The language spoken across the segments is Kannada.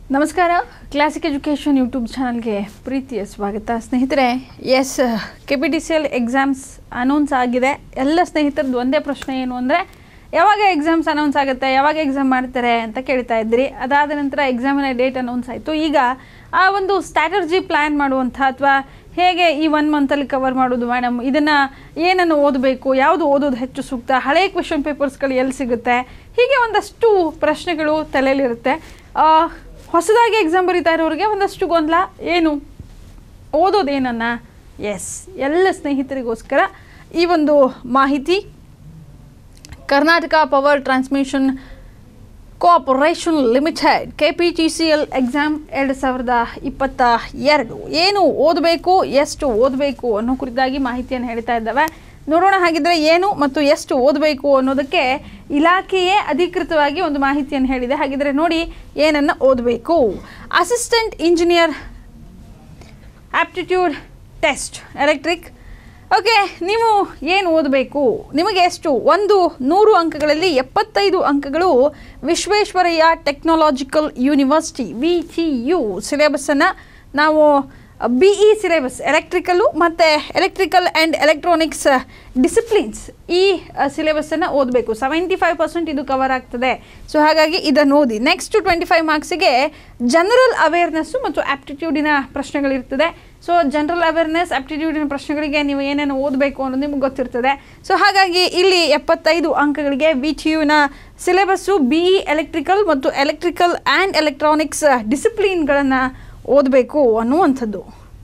ನಮಸ್ಕಾರ ಕ್ಲಾಸಿಕ್ ಎಜುಕೇಷನ್ ಯೂಟ್ಯೂಬ್ ಚಾನಲ್ಗೆ ಪ್ರೀತಿಯ ಸ್ವಾಗತ ಸ್ನೇಹಿತರೆ S K P T C L exams announce ಆಗಿದೆ ಎಲ್ಲ ಸ್ನೇಹಿತರದ್ದು ಒಂದೇ ಪ್ರಶ್ನೆ ಏನು ಅಂದರೆ ಯಾವಾಗ ಎಕ್ಸಾಮ್ಸ್ ಅನೌನ್ಸ್ ಆಗುತ್ತೆ ಯಾವಾಗ ಎಕ್ಸಾಮ್ ಮಾಡ್ತಾರೆ ಅಂತ ಕೇಳ್ತಾ ಇದ್ರಿ ಅದಾದ ನಂತರ ಎಕ್ಸಾಮಿನ ಡೇಟ್ ಅನೌನ್ಸ್ ಆಯಿತು ಈಗ ಆ ಒಂದು ಸ್ಟ್ರಾಟರ್ಜಿ ಪ್ಲ್ಯಾನ್ ಮಾಡುವಂಥ ಅಥವಾ ಹೇಗೆ ಈ ಒನ್ ಮಂತಲ್ಲಿ ಕವರ್ ಮಾಡೋದು ಮೇಡಮ್ ಇದನ್ನು ಏನನ್ನು ಓದಬೇಕು ಯಾವುದು ಓದೋದು ಹೆಚ್ಚು ಸೂಕ್ತ ಹಳೆಯ ಕ್ವೆಶನ್ ಪೇಪರ್ಸ್ಗಳು ಎಲ್ಲಿ ಸಿಗುತ್ತೆ ಹೀಗೆ ಒಂದಷ್ಟು ಪ್ರಶ್ನೆಗಳು ತಲೆಯಲ್ಲಿರುತ್ತೆ ಆ, ಹೊಸದಾಗಿ ಎಕ್ಸಾಮ್ ಬರೀತಾ ಇರೋರಿಗೆ ಒಂದಷ್ಟು ಗೊಂದಲ ಏನು ಓದೋದೇನನ್ನ ಎಸ್ ಎಲ್ಲ ಸ್ನೇಹಿತರಿಗೋಸ್ಕರ ಈ ಒಂದು ಮಾಹಿತಿ Karnataka power transmission cooperation limited K P T C L exam ಎರಡು ಸಾವಿರದ ಇಪ್ಪತ್ತ ಎರಡು ಏನು ಓದಬೇಕು ಎಷ್ಟು ಓದಬೇಕು ಅನ್ನೋ ಕುರಿತಾಗಿ ಮಾಹಿತಿಯನ್ನು ಹೇಳ್ತಾ ಇದ್ದಾವೆ ನೋಡೋಣ ಹಾಗಿದ್ರೆ ಏನು ಮತ್ತು ಎಷ್ಟು ಓದಬೇಕು ಅನ್ನೋದಕ್ಕೆ ಇಲಾಖೆಯೇ ಅಧಿಕೃತವಾಗಿ ಒಂದು ಮಾಹಿತಿಯನ್ನು ಹೇಳಿದೆ ಹಾಗಿದ್ರೆ ನೋಡಿ ಏನನ್ನು ಓದಬೇಕು assistant engineer aptitude test electric okay ನೀವು ಏನು ಓದಬೇಕು ನಿಮಗೆ ಎಷ್ಟು ಒಂದು ನೂರು ಅಂಕಗಳಲ್ಲಿ ಎಪ್ಪತ್ತೈದು ಅಂಕಗಳು Visvesvaraya technological university V T U ಸಿಲೆಬಸ್ಸನ್ನು ನಾವು ಬಿ ಇ ಸಿಲೆಬಸ್ ಎಲೆಕ್ಟ್ರಿಕಲ್ಲು ಮತ್ತು ಎಲೆಕ್ಟ್ರಿಕಲ್ ಆ್ಯಂಡ್ ಎಲೆಕ್ಟ್ರಾನಿಕ್ಸ್ ಡಿಸಿಪ್ಲಿನ್ಸ್ ಈ ಸಿಲೆಬಸ್ಸನ್ನು ಓದಬೇಕು ಸೆವೆಂಟಿ ಫೈವ್ ಪರ್ಸೆಂಟ್ ಇದು ಕವರ್ ಆಗ್ತದೆ ಸೊ ಹಾಗಾಗಿ ಇದನ್ನು ಓದಿ ನೆಕ್ಸ್ಟ್ ಟ್ವೆಂಟಿ ಫೈವ್ ಮಾರ್ಕ್ಸಿಗೆ ಜನರಲ್ ಅವೇರ್ನೆಸ್ಸು ಮತ್ತು ಆಪ್ಟಿಟ್ಯೂಡಿನ ಪ್ರಶ್ನೆಗಳಿರ್ತದೆ ಸೊ ಜನರಲ್ ಅವೇರ್ನೆಸ್ ಆಪ್ಟಿಟ್ಯೂಡಿನ ಪ್ರಶ್ನೆಗಳಿಗೆ ನೀವು ಏನೇನು ಓದಬೇಕು ಅನ್ನೋದು ನಿಮ್ಗೆ ಗೊತ್ತಿರ್ತದೆ ಸೊ ಹಾಗಾಗಿ ಇಲ್ಲಿ ಎಪ್ಪತ್ತೈದು ಅಂಕಗಳಿಗೆ ವಿ ಟಿ ಯುನ ಸಿಲೆಬಸ್ಸು ಬಿ ಇ ಎಲೆಕ್ಟ್ರಿಕಲ್ ಮತ್ತು ಎಲೆಕ್ಟ್ರಿಕಲ್ ಆ್ಯಂಡ್ ಎಲೆಕ್ಟ್ರಾನಿಕ್ಸ್ ಡಿಸಿಪ್ಲಿನ್ಗಳನ್ನು ಓದಬೇಕು ಅನ್ನುವಂಥದ್ದು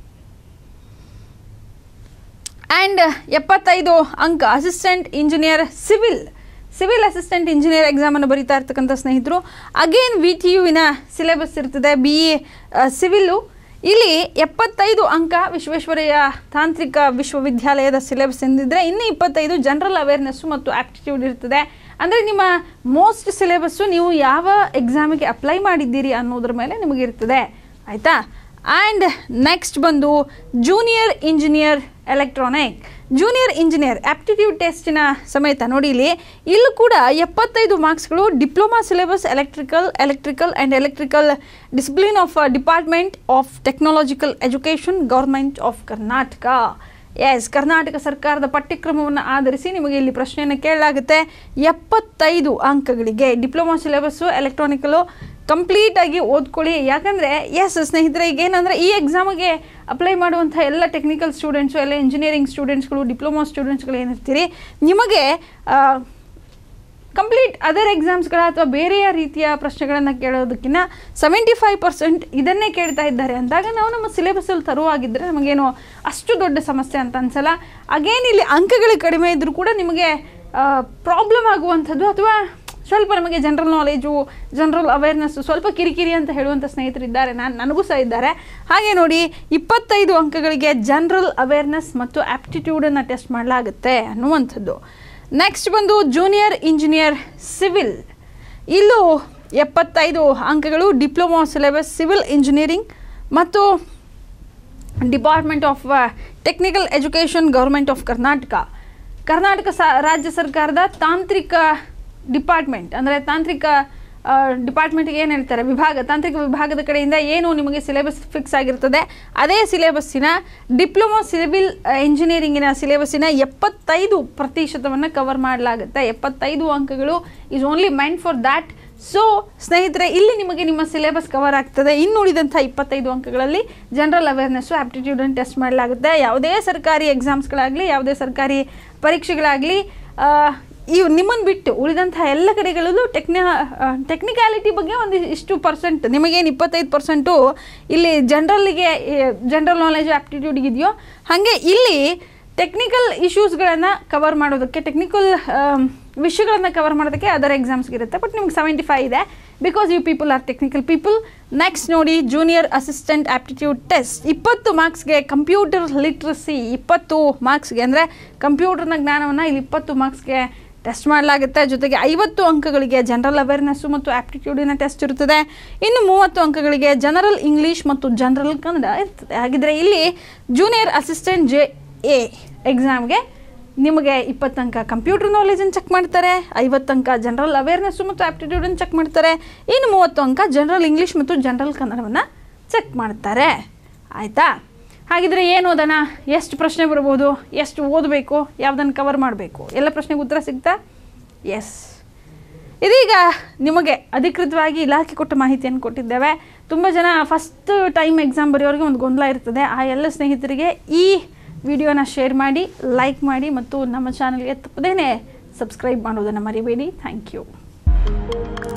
ಆ್ಯಂಡ್ ಎಪ್ಪತ್ತೈದು ಅಂಕ assistant engineer civil civil assistant engineer ಎಕ್ಸಾಮನ್ನು ಬರೀತಾ ಇರ್ತಕ್ಕಂಥ ಸ್ನೇಹಿತರು ಅಗೇನ್ ವಿ ಟಿ ಯುವಿನ ಸಿಲೆಬಸ್ ಇರ್ತದೆ ಬಿ ಇ ಸಿವಿಲ್ಲು ಇಲ್ಲಿ ಎಪ್ಪತ್ತೈದು ಅಂಕ ವಿಶ್ವೇಶ್ವರಯ್ಯ ತಾಂತ್ರಿಕ ವಿಶ್ವವಿದ್ಯಾಲಯದ ಸಿಲೆಬಸ್ ಎಂದಿದ್ರೆ ಇನ್ನು ಇಪ್ಪತ್ತೈದು ಜನರಲ್ ಅವೇರ್ನೆಸ್ಸು ಮತ್ತು ಆಪ್ಟಿಟ್ಯೂಡ್ ಇರ್ತದೆ ಅಂದರೆ ನಿಮ್ಮ ಮೋಸ್ಟ್ ಸಿಲೆಬಸ್ಸು ನೀವು ಯಾವ ಎಕ್ಸಾಮಿಗೆ ಅಪ್ಲೈ ಮಾಡಿದ್ದೀರಿ ಅನ್ನೋದ್ರ ಮೇಲೆ ನಿಮಗೆ ಇರ್ತದೆ ಆಯಿತಾ ಆ್ಯಂಡ್ ನೆಕ್ಸ್ಟ್ ಬಂದು junior engineer electronic junior engineer aptitude ಟೆಸ್ಟಿನ ಸಮೇತ ನೋಡಿ ಇಲ್ಲಿ ಇಲ್ಲೂ ಕೂಡ ಎಪ್ಪತ್ತೈದು ಮಾರ್ಕ್ಸ್ಗಳು diploma syllabus electrical electrical and electrical discipline of department of technological education government of Karnataka ಎಸ್ ಕರ್ನಾಟಕ ಸರ್ಕಾರದ ಪಠ್ಯಕ್ರಮವನ್ನು ಆಧರಿಸಿ ನಿಮಗೆ ಇಲ್ಲಿ ಪ್ರಶ್ನೆಯನ್ನು ಕೇಳಲಾಗುತ್ತೆ ಎಪ್ಪತ್ತೈದು ಅಂಕಗಳಿಗೆ ಡಿಪ್ಲೊಮಾ ಸಿಲೆಬಸ್ಸು ಎಲೆಕ್ಟ್ರಾನಿಕಲು ಕಂಪ್ಲೀಟಾಗಿ ಓದ್ಕೊಳ್ಳಿ ಯಾಕಂದರೆ ಎಸ್ ಸ್ನೇಹಿತರೆ ಈಗ ಏನಂದರೆ ಈ ಎಕ್ಸಾಮಿಗೆ ಅಪ್ಲೈ ಮಾಡುವಂಥ ಎಲ್ಲ ಟೆಕ್ನಿಕಲ್ ಸ್ಟೂಡೆಂಟ್ಸು ಎಲ್ಲ ಇಂಜಿನಿಯರಿಂಗ್ ಸ್ಟೂಡೆಂಟ್ಸ್ಗಳು ಡಿಪ್ಲೊಮಾ ಸ್ಟೂಡೆಂಟ್ಸ್ಗಳು ಏನಿರ್ತೀರಿ ನಿಮಗೆ ಕಂಪ್ಲೀಟ್ ಅದರ್ ಎಕ್ಸಾಮ್ಸ್ಗಳ ಅಥವಾ ಬೇರೆಯ ರೀತಿಯ ಪ್ರಶ್ನೆಗಳನ್ನು ಕೇಳೋದಕ್ಕಿಂತ ಸೆವೆಂಟಿ ಫೈವ್ ಪರ್ಸೆಂಟ್ ಇದನ್ನೇ ಕೇಳ್ತಾ ಇದ್ದಾರೆ ಅಂದಾಗ ನಾವು ನಮ್ಮ ಸಿಲೆಬಸ್ಸಲ್ಲಿ ತರುವಾಗಿದ್ದರೆ ನಮಗೇನು ಅಷ್ಟು ದೊಡ್ಡ ಸಮಸ್ಯೆ ಅಂತ ಅನ್ಸಲ್ಲ ಅಗೇನ್ ಇಲ್ಲಿ ಅಂಕಗಳು ಕಡಿಮೆ ಇದ್ದರೂ ಕೂಡ ನಿಮಗೆ ಪ್ರಾಬ್ಲಮ್ ಆಗುವಂಥದ್ದು ಅಥವಾ ಸ್ವಲ್ಪ ನಮಗೆ ಜನರಲ್ ನಾಲೆಜು ಜನರಲ್ ಅವೇರ್ನೆಸ್ಸು ಸ್ವಲ್ಪ ಕಿರಿಕಿರಿ ಅಂತ ಹೇಳುವಂಥ ಸ್ನೇಹಿತರಿದ್ದಾರೆ ನಾನು ನನಗೂ ಸಹ ಇದ್ದಾರೆ ಹಾಗೆ ನೋಡಿ ಇಪ್ಪತ್ತೈದು ಅಂಕಗಳಿಗೆ ಜನರಲ್ ಅವೇರ್ನೆಸ್ ಮತ್ತು ಆಪ್ಟಿಟ್ಯೂಡನ್ನು ಟೆಸ್ಟ್ ಮಾಡಲಾಗುತ್ತೆ ಅನ್ನುವಂಥದ್ದು ನೆಕ್ಸ್ಟ್ ಬಂದು ಜೂನಿಯರ್ ಇಂಜಿನಿಯರ್ ಸಿವಿಲ್ ಇಲ್ಲೂ ಎಪ್ಪತ್ತೈದು ಅಂಕಗಳು ಡಿಪ್ಲೊಮಾ ಸಿಲೆಬಸ್ ಸಿವಿಲ್ ಇಂಜಿನಿಯರಿಂಗ್ ಮತ್ತು department of technical education government of Karnataka Karnataka ಸ ರಾಜ್ಯ ಸರ್ಕಾರದ ತಾಂತ್ರಿಕ ಡಿಪಾರ್ಟ್ಮೆಂಟ್ ಅಂದರೆ ತಾಂತ್ರಿಕ ಡಿಪಾರ್ಟ್ಮೆಂಟ್ಗೆ ಏನು ಹೇಳ್ತಾರೆ ವಿಭಾಗ ತಾಂತ್ರಿಕ ವಿಭಾಗದ ಕಡೆಯಿಂದ ಏನು ನಿಮಗೆ ಸಿಲೆಬಸ್ ಫಿಕ್ಸ್ ಆಗಿರ್ತದೆ ಅದೇ ಸಿಲೆಬಸ್ಸಿನ ಡಿಪ್ಲೊಮಾ ಸಿವಿಲ್ ಇಂಜಿನಿಯರಿಂಗಿನ ಸಿಲೆಬಸ್ಸಿನ ಎಪ್ಪತ್ತೈದು ಪ್ರತಿಶತವನ್ನು ಕವರ್ ಮಾಡಲಾಗುತ್ತೆ ಎಪ್ಪತ್ತೈದು ಅಂಕಗಳು is only mind for that so ಸ್ನೇಹಿತರೆ ಇಲ್ಲಿ ನಿಮಗೆ ನಿಮ್ಮ ಸಿಲೆಬಸ್ ಕವರ್ ಆಗ್ತದೆ ಇನ್ನುಳಿದಂಥ ಇಪ್ಪತ್ತೈದು ಅಂಕಗಳಲ್ಲಿ ಜನರಲ್ ಅವೇರ್ನೆಸ್ಸು ಆಪ್ಟಿಟ್ಯೂಡನ್ನು ಟೆಸ್ಟ್ ಮಾಡಲಾಗುತ್ತೆ ಯಾವುದೇ ಸರ್ಕಾರಿ ಎಕ್ಸಾಮ್ಸ್ಗಳಾಗಲಿ ಯಾವುದೇ ಸರ್ಕಾರಿ ಪರೀಕ್ಷೆಗಳಾಗಲಿ ಇವು ನಿಮ್ಮನ್ನು ಬಿಟ್ಟು ಉಳಿದಂಥ ಎಲ್ಲ ಕಡೆಗಳಲ್ಲೂ ಟೆಕ್ನಿ ಟೆಕ್ನಿಕ್ಯಾಲಿಟಿ ಬಗ್ಗೆ ಒಂದು ಇಷ್ಟು ಪರ್ಸೆಂಟ್ ನಿಮಗೇನು ಇಪ್ಪತ್ತೈದು ಪರ್ಸೆಂಟು ಇಲ್ಲಿ ಜನರಲ್ಲಿಗೆ ಜನರಲ್ ನಾಲೆಜ್ ಆಪ್ಟಿಟ್ಯೂಡ್ಗೆ ಇದೆಯೋ ಹಾಗೆ ಇಲ್ಲಿ ಟೆಕ್ನಿಕಲ್ ಇಶ್ಯೂಸ್ಗಳನ್ನು ಕವರ್ ಮಾಡೋದಕ್ಕೆ ಟೆಕ್ನಿಕಲ್ ವಿಷಯಗಳನ್ನು ಕವರ್ ಮಾಡೋದಕ್ಕೆ ಅದರ್ ಎಕ್ಸಾಮ್ಸ್ಗೆ ಇರುತ್ತೆ ಬಟ್ ನಿಮ್ಗೆ ಸೆವೆಂಟಿ ಫೈವ್ ಇದೆ because you people are technical people next ನೋಡಿ ಜೂನಿಯರ್ ಅಸಿಸ್ಟೆಂಟ್ ಆಪ್ಟಿಟ್ಯೂಡ್ ಟೆಸ್ಟ್ ಇಪ್ಪತ್ತು ಮಾರ್ಕ್ಸ್ಗೆ ಕಂಪ್ಯೂಟರ್ ಲಿಟ್ರಸಿ ಇಪ್ಪತ್ತು ಮಾರ್ಕ್ಸ್ಗೆ ಅಂದರೆ ಕಂಪ್ಯೂಟರ್ನ ಜ್ಞಾನವನ್ನು ಇಲ್ಲಿ ಇಪ್ಪತ್ತು ಮಾರ್ಕ್ಸ್ಗೆ ಟೆಸ್ಟ್ ಮಾಡಲಾಗುತ್ತೆ ಜೊತೆಗೆ ಐವತ್ತು ಅಂಕಗಳಿಗೆ ಜನರಲ್ ಅವೇರ್ನೆಸ್ಸು ಮತ್ತು ಆಪ್ಟಿಟ್ಯೂಡಿನ ಟೆಸ್ಟ್ ಇರ್ತದೆ ಇನ್ನು ಮೂವತ್ತು ಅಂಕಗಳಿಗೆ ಜನರಲ್ ಇಂಗ್ಲೀಷ್ ಮತ್ತು ಜನರಲ್ ಕನ್ನಡ ಇರ್ತದೆ ಹಾಗಿದ್ರೆ ಇಲ್ಲಿ ಜೂನಿಯರ್ ಅಸಿಸ್ಟೆಂಟ್ ಜೆ ಎ ಎಕ್ಸಾಮ್ಗೆ ನಿಮಗೆ ಇಪ್ಪತ್ತು ಅಂಕ ಕಂಪ್ಯೂಟರ್ ನಾಲೆಜನ್ನು ಚೆಕ್ ಮಾಡ್ತಾರೆ ಐವತ್ತು ಅಂಕ ಜನರಲ್ ಅವೇರ್ನೆಸ್ಸು ಮತ್ತು ಆ್ಯಪ್ಟಿಟ್ಯೂಡನ್ನು ಚೆಕ್ ಮಾಡ್ತಾರೆ ಇನ್ನು ಮೂವತ್ತು ಅಂಕ ಜನರಲ್ ಇಂಗ್ಲೀಷ್ ಮತ್ತು ಜನರಲ್ ಕನ್ನಡವನ್ನು ಚೆಕ್ ಮಾಡ್ತಾರೆ ಆಯಿತಾ ಹಾಗಿದ್ರೆ ಏನು ಓದೋಣ ಎಷ್ಟು ಪ್ರಶ್ನೆ ಬರ್ಬೋದು ಎಷ್ಟು ಓದಬೇಕು ಯಾವುದನ್ನು ಕವರ್ ಮಾಡಬೇಕು ಎಲ್ಲ ಪ್ರಶ್ನೆಗೆ ಉತ್ತರ ಸಿಗ್ತಾ ಎಸ್ ಇದೀಗ ನಿಮಗೆ ಅಧಿಕೃತವಾಗಿ ಇಲಾಖೆ ಕೊಟ್ಟ ಮಾಹಿತಿಯನ್ನು ಕೊಟ್ಟಿದ್ದೇವೆ ತುಂಬ ಜನ ಫಸ್ಟ್ ಟೈಮ್ ಎಕ್ಸಾಮ್ ಬರೆಯೋರಿಗೆ ಒಂದು ಗೊಂದಲ ಇರ್ತದೆ ಆ ಎಲ್ಲ ಸ್ನೇಹಿತರಿಗೆ ಈ ವಿಡಿಯೋನ ಶೇರ್ ಮಾಡಿ ಲೈಕ್ ಮಾಡಿ ಮತ್ತು ನಮ್ಮ ಚಾನಲ್ಗೆ ತಪ್ಪದೇನೆ ಸಬ್ಸ್ಕ್ರೈಬ್ ಮಾಡೋದನ್ನು ಮರಿಬೇಡಿ ಥ್ಯಾಂಕ್ ಯು